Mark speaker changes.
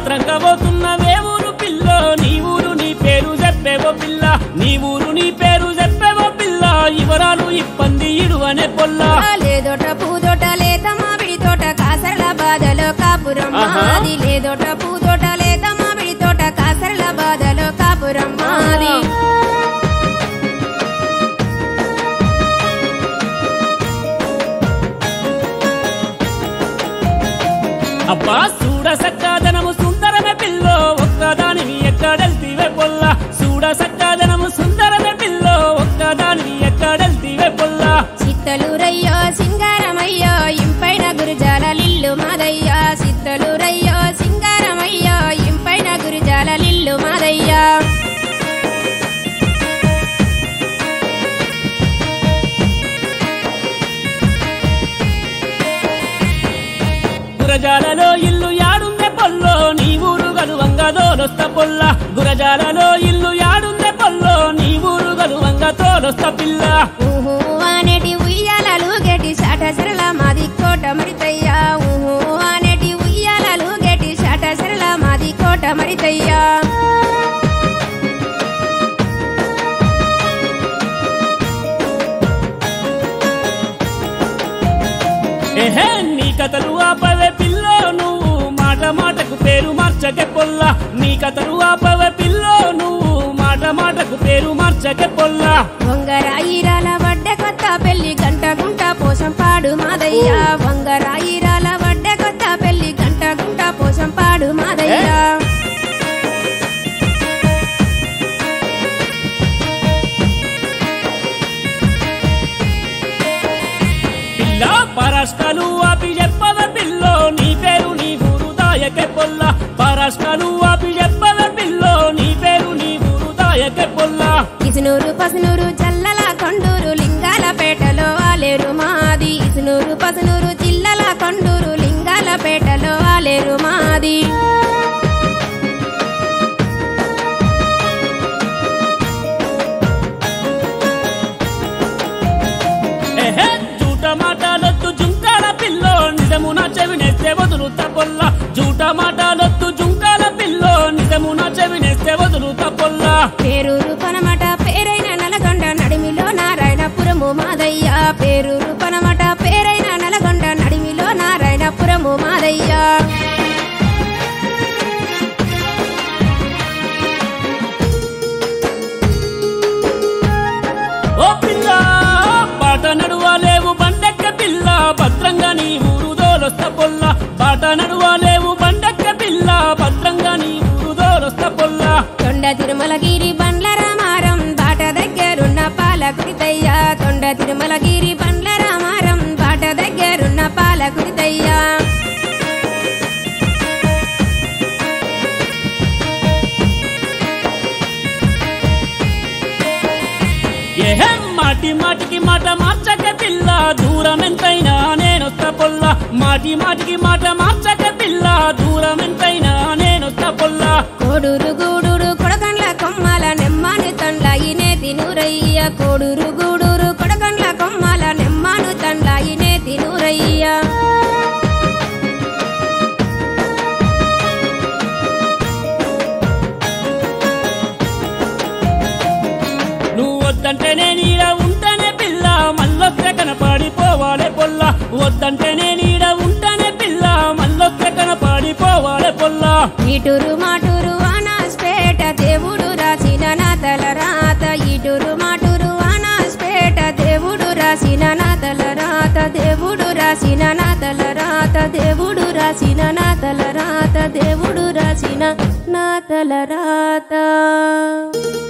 Speaker 1: ఆత్రంగా పోతున్నవే ఊరు పిల్ల నీ ఊరు నీ పేరు చెప్పేవో పిల్ల నీ ఊరు నీ పేరు చెప్పేవో పిల్ల వివరాలు ఇబ్బంది ఇడువనే పొల్ల
Speaker 2: లేదోట పూదోట లేత మామిడి తోట కాసరల బాధలో కాపురం
Speaker 1: ఆహా.
Speaker 2: మాది లేదోట పూదోట లేత మామిడి తోట కాసరల బాధలో కాపురం మాది
Speaker 1: అబ్బా చూడ సక్కాదనము సుందరమే పిల్లో ఒక్కదానివి ఎక్కడెళ్తివే పొల్ల చూడ సక్కాదనము సుందరమే పిల్లో ఒక్కదానివి ఎక్కడెళ్తివే పొల్ల
Speaker 2: చిత్తలూరయ్యో సింగారమయ్యో ఇంపైన గురుజాల లిల్లు మాదయ్యా చిత్తలూరయ్యో సింగారమయ్యో ఇంపైన గురుజాల లిల్లు మాదయ్యా
Speaker 1: గురజాలలో ఇల్లు యాడుందే పొల్లో నీ ఊరు గలువంగా దోలొస్త పొల్ల గురజాలలో ఇల్లు యాడుందే పొల్లో నీ ఊరు గలువంగా తోలొస్త పిల్ల
Speaker 2: ఊహు అనేటి ఉయ్యాలలు గెటి శాట సరళ మాది కోట మరితయ్యా ఊహు అనేటి ఉయ్యాలలు గెటి శాట సరళ మాది కోట మరితయ్యా
Speaker 1: ఏహే నీ కథలు ఆపవే పిల్లో నువ్వు మాట మాటకు పేరు మార్చకే పొల్ల నీ కథలు ఆపవే పిల్లో నువ్వు మాట మాటకు పేరు మార్చకే పొల్ల
Speaker 2: వంగరాయిరాల వడ్డ కొత్త పెళ్లి గంట గుంట పోసం పాడు మాదయ్యా వంగరాయిరాల వడ్డ కొత్త పెళ్లి గంట గుంట పోసం పాడు మాదయ్యా
Speaker 1: పిల్ల పరాష్కాలు ఆపి చెప్పవే పిల్లో నీ పేరు నీ ఊరు దాయకే పొల్ల పరాష్కాలు ఆపి చెప్పవే పిల్లో నీ పేరు నీ ఊరు దాయకే పొల్ల
Speaker 2: ఇసునూరు పసునూరు చల్లల కొండూరు లింగాల పేటలో ఆలేరు మాది ఇసునూరు పసునూరు చిల్లల కొండూరు లింగాల పేటలో ఆలేరు మాది
Speaker 1: ఏహే జూట మాటలొద్దు జుంకాల పిల్లో నిజమున చెవినేస్తే వదులుతా పొల్ల జూట మాటలొద్దు జుంకాల పిల్లో నిజమున చెవినేస్తే వదులుతా పొల్ల
Speaker 2: పేరూరు పనమట పేరైన నలగొండ నడిమిలో నారాయణపురము మాదయ్యా పేరూరు పనమట పేరైన నలగొండ నడిమిలో నారాయణపురము మాదయ్యా
Speaker 1: ఓ పిల్ల బాట నడువాలేవు బండెక్క పిల్ల భద్రంగా నీ ఊరు దోలొస్త పొల్ల బాట నడువాలేవు బండెక్క పిల్ల భద్రంగా నీ ఊరు దోలొస్త పొల్ల
Speaker 2: తొండ తిరుమలగిరి బండ్ల రామారం బాట దగ్గరున్న పాలకుడితయ్యా తొండ తిరుమలగిరి బండ్ల రామారం బాట దగ్గరున్న పాలకుడితయ్యా
Speaker 1: ఏహే మాటి మాటికి మాట మార్చక పిల్ల దూరం ఎంతైనా నేనొస్త పొల్ల మాటి మాటికి మాట మార్చక పిల్ల దూరం ఎంతైనా నేనొస్త పొల్ల
Speaker 2: కోడూరు గూడూరు కొడకండ్ల కొమ్మల నెమ్మాను తండ్ల ఇనే తినురయ్య కోడూరు గూడూరు కొడకండ్ల కొమ్మల నెమ్మాను తండ్ల ఇనే తినురయ్య
Speaker 1: నువ్వు వద్దంటే నేనీడ ఉంటానే పిల్ల మళ్ళొక్క కనపడిపోవాలే పొల్ల వద్దంటే నేనీడ ఉంటానే పిల్ల మళ్ళొక్క కనపడిపోవాలే పొల్ల
Speaker 2: ఇటురు మాటూరు అనాస్పేట దేవుడు రాసిన నాతల రాత ఇటురు మాటూరు అనాస్పేట దేవుడు రాసిన నాతల రాత దేవుడు రాసిన నాతల రాత దేవుడు రాసిన నాతల రాత దేవుడు రాసిన నాతల రాత